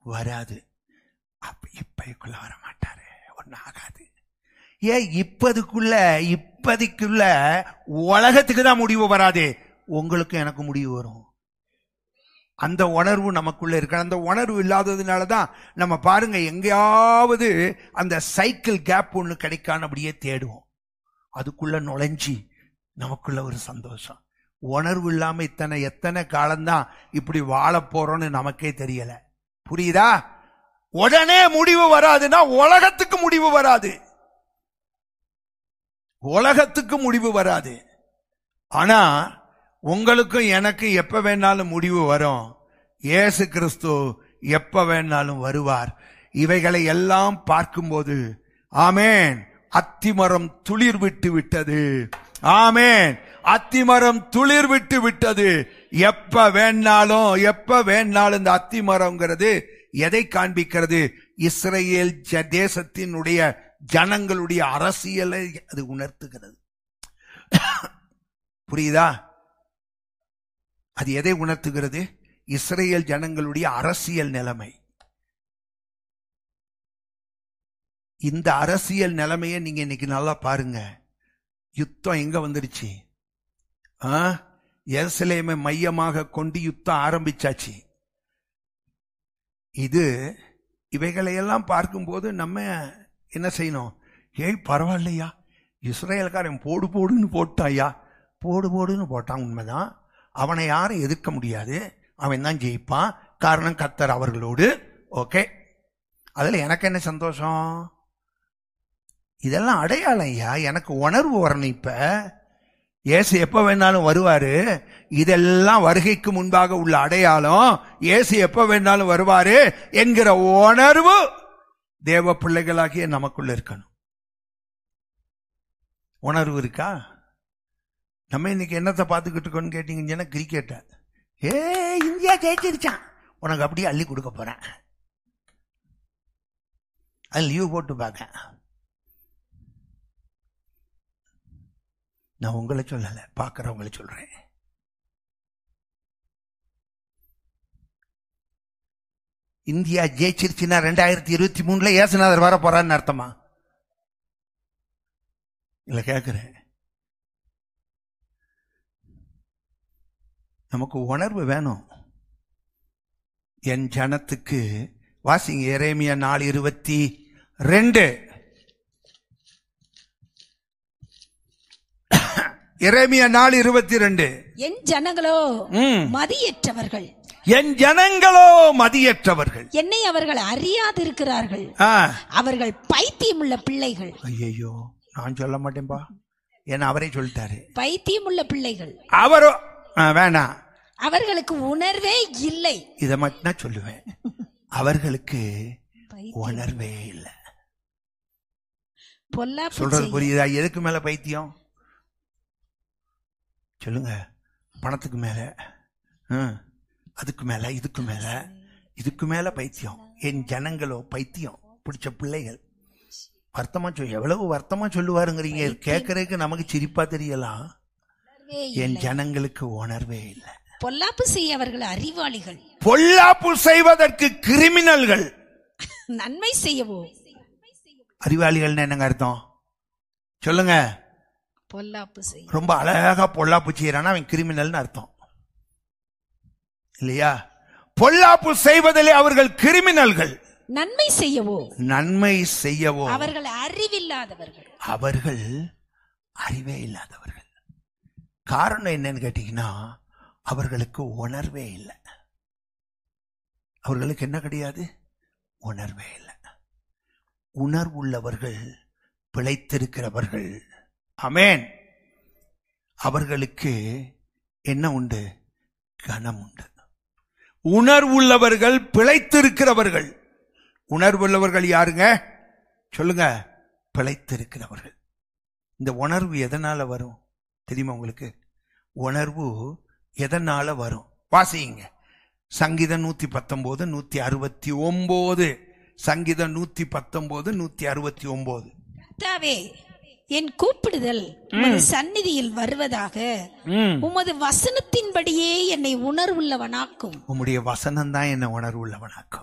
வராது அப்ப இப்பதுக்குள்ள வர மாட்டாரு ஒன்னும் ஆகாது ஏன் இப்பதுக்குள்ள இப்பதைக்குள்ள உலகத்துக்கு தான் முடிவு வராது உங்களுக்கு எனக்கு முடிவு வரும் அந்த உணர்வு நமக்குள்ள இருக்கு அந்த உணர்வு இல்லாததுனால தான் நம்ம பாருங்க எங்கேயாவது அந்த சைக்கிள் கேப் ஒன்று கிடைக்கான்னு அப்படியே தேடுவோம் அதுக்குள்ள நுழைஞ்சி நமக்குள்ள ஒரு சந்தோஷம் உணர்வு இல்லாம இத்தனை எத்தனை காலம்தான் இப்படி வாழ போறோம்னு நமக்கே தெரியல புரியுதா உடனே முடிவு வராதுன்னா உலகத்துக்கு முடிவு வராது உலகத்துக்கு முடிவு வராது ஆனா உங்களுக்கும் எனக்கு எப்ப வேணாலும் முடிவு வரும் இயேசு கிறிஸ்து எப்ப வேணாலும் வருவார் இவைகளை எல்லாம் பார்க்கும்போது ஆமேன் அத்திமரம் துளிர் விட்டு விட்டது ஆமேன் அத்திமரம் துளிர் விட்டு விட்டது எப்ப வேணாலும் எப்ப வேணாலும் இந்த அத்திமரம்ங்கிறது எதை காண்பிக்கிறது இஸ்ரேல் ஜ- தேசத்தினுடைய ஜனங்களுடைய அரசியலை அது உணர்த்துகிறது புரியுதா அது எதை உணர்த்துகிறது இஸ்ரேல் ஜனங்களுடைய அரசியல் நிலைமை இந்த அரசியல் நிலைமையை நீங்க இன்னைக்கு நல்லா பாருங்க யுத்தம் எங்க வந்துடுச்சு ஆ? எருசலேமை மையமாக கொண்டு யுத்தம் ஆரம்பிச்சாச்சு இது இவைகளையெல்லாம் பார்க்கும்போது நம்ம என்ன செய்யணும் ஏய் பரவாயில்லையா இஸ்ரேல்காரன் போடு போடுன்னு போட்டாயா போடு போடுன்னு போட்டான் உண்மைதான் அவனை யாரும் எதிர்க்க முடியாது அவன் தான் ஜெயிப்பான் காரணம் கத்தர் அவர்களோடு ஓகே அதுல எனக்கு என்ன சந்தோஷம் இதெல்லாம் அடையாளம் ஐயா எனக்கு உணர்வு வரணும் இப்ப இயேசு எப்ப வேணாலும் வருவாரு இதெல்லாம் வருகைக்கு முன்பாக உள்ள அடையாளம் இயேசு எப்ப வேணாலும் வருவாரு என்கிற உணர்வு தேவ பிள்ளைகளாகிய நமக்குள்ள இருக்கணும் உணர்வு இருக்கா நம்ம இன்னைக்கு என்னத்தை பார்த்துக்கிட்டு இருக்கோம்னு கேட்டீங்கன்னா கிரிக்கெட்டை ஏ இந்தியா ஜெயிச்சிருச்சான் உனக்கு அப்படியே அள்ளி கொடுக்க போறேன் அது லீவ் போட்டு பார்க்க நான் உங்களை சொல்லல பார்க்கறவங்களை சொல்றேன் இந்தியா ஜெயிச்சிருச்சுன்னா ரெண்டாயிரத்தி இருபத்தி மூணுல ஏசுநாதர் வர போறான்னு அர்த்தமா இல்ல கேக்குறேன் நமக்கு உணர்வு வேணும் என் ஜனத்துக்கு வாசிங்க எரேமியா நாலு இருபத்தி ரெண்டு எரேமியா நாலு இருபத்தி ரெண்டு என் ஜனங்களோ ம். மதியற்றவர்கள் என் ஜனங்களோ மதியற்றவர்கள் என்னை அவர்கள் அறியாதிருக்கிறார்கள் ஆ அவர்கள் பைத்தியமுள்ள பிள்ளைகள் ஐயோ நான் சொல்ல மாட்டேன்பா ஏன்னா அவரே சொல்லிட்டாரு பைத்தியமுள்ள பிள்ளைகள் அவரோ ஆ, வேணாம் அவர்களுக்கு உணர்வே இல்லை இதை மட்டும் தான் சொல்லுவேன் அவர்களுக்கு பைத்தியம். உணர்வே இல்லை பொல்லாப்பு சொல்றது செய்ய. புரியுதா எதுக்கு மேல பைத்தியம் சொல்லுங்க பணத்துக்கு மேல ம், அதுக்கு மேல இதுக்கு மேல இதுக்கு மேல பைத்தியம் என் ஜனங்களோ பைத்தியம் பிடிச்ச பிள்ளைகள் வருத்தமா சொல் எவ்வளவு வருத்தமா சொல்லுவாருங்கிறீங்க கேட்கறதுக்கு நமக்கு சிரிப்பா தெரியலாம் உணர்வே என் இல்லை. ஜனங்களுக்கு உணர்வே இல்லை பொல்லாப்பு செய்ய அவர்கள் அறிவாளிகள் பொல்லாப்பு செய்வதற்கு கிரிமினல்கள் நன்மை செய்யவோ அறிவாளிகள்னு என்னங்க அர்த்தம் சொல்லுங்க பொல்லாப்பு செய்ய ரொம்ப அழகா பொல்லாப்பு செய்யறானா அவன் கிரிமினல்னு அர்த்தம் இல்லையா பொல்லாப்பு செய்வதிலே அவர்கள் கிரிமினல்கள் நன்மை செய்யவோ நன்மை செய்யவோ அவர்கள் அறிவில்லாதவர்கள் அவர்கள் அறிவே இல்லாதவர்கள் காரணம் என்னன்னு கேட்டீங்கன்னா அவர்களுக்கு உணர்வே இல்லை அவர்களுக்கு என்ன கிடையாது உணர்வே இல்லை உணர்வுள்ளவர்கள் பிழைத்திருக்கிறவர்கள் அமேன் அவர்களுக்கு என்ன உண்டு கனம் உண்டு உணர்வுள்ளவர்கள் பிழைத்திருக்கிறவர்கள் உணர்வுள்ளவர்கள் யாருங்க சொல்லுங்க பிழைத்திருக்கிறவர்கள் இந்த உணர்வு எதனால வரும் தெரியுமா உங்களுக்கு உணர்வு எதனால வரும் வாசிங்க சங்கீதம் நூத்தி பத்தொன்பது நூத்தி அறுபத்தி ஒன்பது சங்கீதம் நூத்தி பத்தொன்பது நூத்தி அறுபத்தி ஒன்பது கர்த்தாவே என் கூப்பிடுதல் உமது சந்நிதியில் வருவதாக உமது வசனத்தின்படியே என்னை உணர்வுள்ளவனாக்கும் உம்முடைய வசனம் தான் என்ன உணர்வுள்ளவனாக்கும்